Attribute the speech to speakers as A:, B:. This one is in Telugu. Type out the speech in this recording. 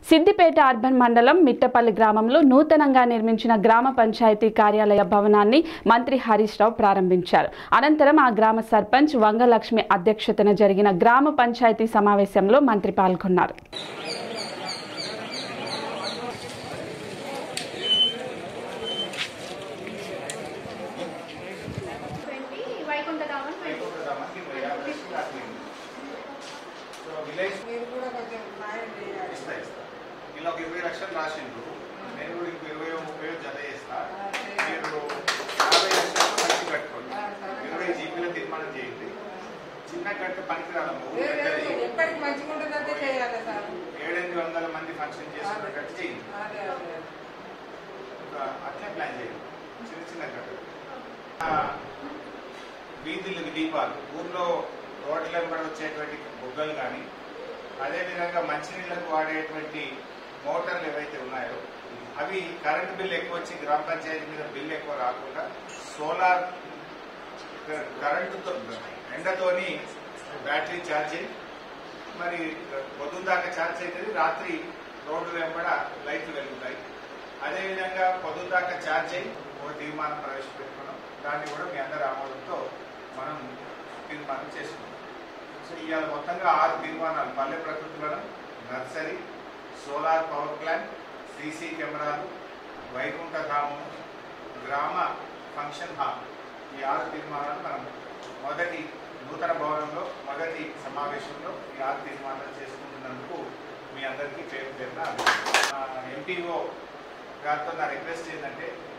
A: సిద్దిపేట అర్బన్ మండలం మిట్టపల్లి గ్రామంలో నూతనంగా నిర్మించిన గ్రామ పంచాయతీ కార్యాలయ భవనాన్ని మంత్రి హరీష్ రావు ప్రారంభించారు అనంతరం ఆ గ్రామ సర్పంచ్ వంగలక్ష్మి అధ్యక్షతన జరిగిన గ్రామ పంచాయతీ సమావేశంలో మంత్రి పాల్గొన్నారు
B: ట్వంటీ వైకుంఠధామం ట్వంటీ
C: సో విలేజ్
D: మీరు కూడా కొంచెం సాయం చేయాలి
C: ఇస్తా ఇస్తా ఇలా ఒక ఇరవై లక్షలు రాసిండ్రు నేను కూడా ఇంకో ఇరవై ముప్పై జత చేస్తా మీరు యాభై లక్షలు ఖర్చు కట్టుకోండి ఇరవై జీబీల తీర్మానం చేయండి చిన్న కట్టు పనికిరాలము
D: లేదు, లేదు, ఎప్పటికి మంచిగా ఉంటుందంటే చేయాలి సార్
C: ఏడెనిమిది వందల మంది ఫంక్షన్ చేసుకునేటట్టు చేయండి
D: అదే అదే
C: ఒక అట్లే ప్లాన్ చేయండి చిన్న చిన్న కట్టు ఆ, వీధులు దీపాలు ఊర్లో రోడ్ల వెంబడి వచ్చేటువంటి బుగ్గలు కానీ అదేవిధంగా మంచినీళ్ళకు వాడేటువంటి మోటార్లు ఏవైతే ఉన్నాయో అవి కరెంటు బిల్ ఎక్కువ వచ్చి గ్రామ పంచాయతీ మీద బిల్ ఎక్కువ రాకుండా సోలార్ కరెంటుతో ఎండతోని బ్యాటరీ ఛార్జింగ్ మరి పొద్దున్న దాకా ఛార్జ్ అవుతుంది రాత్రి రోడ్డు వెంబడ లైట్లు వెలుగుతాయి అదేవిధంగా పొద్దున్న దాకా ఛార్జ్ అయ్యి ఒక తీర్మానం ప్రవేశపెట్టుకున్నాం దాన్ని కూడా మీ అందరి ఆమోదంతో మనం తీర్మానం చేసుకున్నాం సో ఇవాళ మొత్తంగా ఆరు తీర్మానాలు పల్లె ప్రకృతి వనం nursery solar power plant CC కెమెరాలు వైకుంఠ ధామం గ్రామ ఫంక్షన్ హాల్ ఈ ఆరు తీర్మానాలు మనం మొదటి నూతన భవనంలో మొదటి సమావేశంలో ఈ ఆరు తీర్మానాలు చేసుకుంటున్నందుకు మీ అందరికీ పేరు పేరున ఎంపీఓ గారితో నా రిక్వెస్ట్ ఏంటంటే